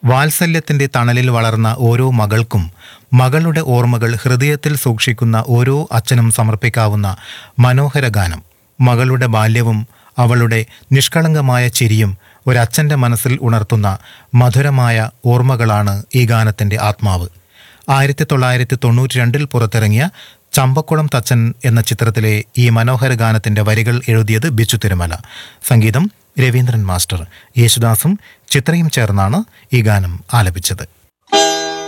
വാത്സല്യത്തിന്റെ തണലിൽ വളർന്ന ഓരോ മകൾക്കും മകളുടെ ഓർമ്മകൾ ഹൃദയത്തിൽ സൂക്ഷിക്കുന്ന ഓരോ അച്ഛനും സമർപ്പിക്കാവുന്ന മനോഹര ഗാനം മകളുടെ ബാല്യവും അവളുടെ നിഷ്കളങ്കമായ ചിരിയും ഒരച്ഛൻ്റെ മനസ്സിൽ ഉണർത്തുന്ന മധുരമായ ഓർമ്മകളാണ് ഈ ഗാനത്തിൻ്റെ ആത്മാവ് ആയിരത്തി തൊള്ളായിരത്തി തൊണ്ണൂറ്റി രണ്ടിൽ പുറത്തിറങ്ങിയ ചമ്പക്കുളം തച്ചൻ എന്ന ചിത്രത്തിലെ ഈ മനോഹര ഗാനത്തിന്റെ വരികൾ എഴുതിയത് ബിച്ചു തിരുമല സംഗീതം രവീന്ദ്രൻ മാസ്റ്റർ യേശുദാസും ചിത്രയും ചേർന്നാണ് ഈ ഗാനം ആലപിച്ചത്